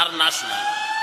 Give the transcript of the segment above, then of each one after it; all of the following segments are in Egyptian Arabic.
International.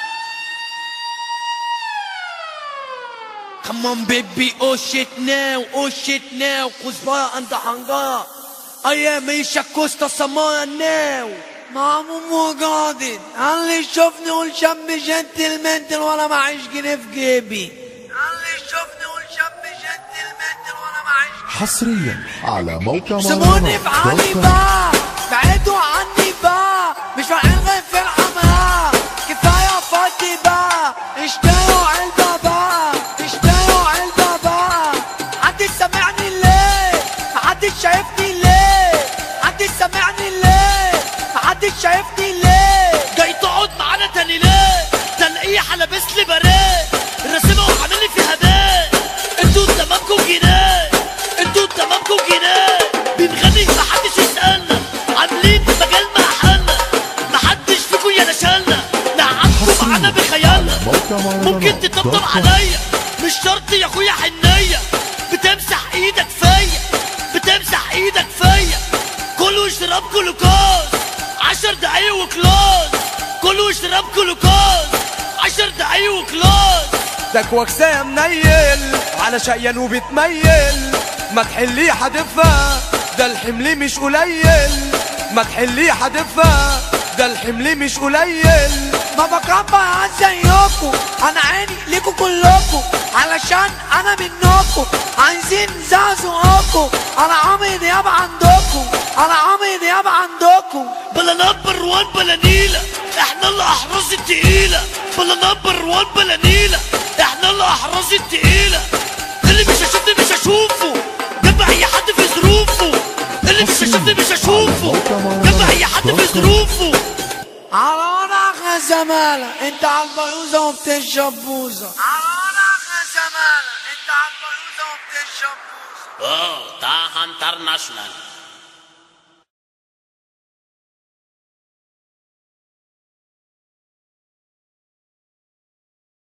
Come on, baby, oh shit now, oh shit now, كزبرة عند حنجرة أيام إيش كوستا سمارة now مامو مو قادر اللي شوفني والشاب جنتلمان وانا معيش جنيه في جيبي اللي شوفني والشاب جنتلمان وانا معيش حصريا على موقع سيبوني في مهرجانات حالي دوت كوم. بقى بعدوا عني بقى مش فارقين غير في الحمام كفاية فاضي بقى اشتروا علبة بقى اشتروا علبة بقى محدش سامعني ليه محدش شايفني ليه محدش سامعني ليه محدش شايفني ليه جاي تقعد معانا تاني ليه؟ تلاقيه لابس لي باريه راسمها وعامل لي فيها باء انتوا تمامكم جنيه انتوا تمامكم جنيه بنغني محدش يسألنا عاملين في مجالنا حالنا محدش فيكم يا نشالنا نقعدكم معانا بخيالنا موقع مهرجانات ممكن تطبطب دوت كوم. عليا مش شرط يا اخويا حنية بتمسح ايدك فيا بتمسح ايدك فيا كلوا اشرب جلوكوز عشر دقايق وكلوز كلوا اشرب جلوكوز عشر دقايق وكلوز ده كوكسة يا منيل على شقيان وبتميل ما تحليه حدفها ده الحمل مش قليل ما تحليه حدفها ده الحمل مش قليل ما بكبر عن زيكم انا عيني ليكوا كلكم علشان انا منكم عايزين زعزعكم انا عمري دياب عندكم انا عمري دياب عندكم بلا نمبر وان بلا نيلة احنا الاحراز التقيلة بلا نمبر وان بلا نيلة احنا الاحراز التقيلة اللي مش هشوفني مش هشوفه جنب اي حد في ظروفه اللي مش هشوفني مش هشوفه جنب اي حد في ظروفه على ورقة زمالة انت على البيوزة وبتشرب بوزة على ورقة زمالة انت على البيوزة وبتشرب بوزة اه طه انترناشونال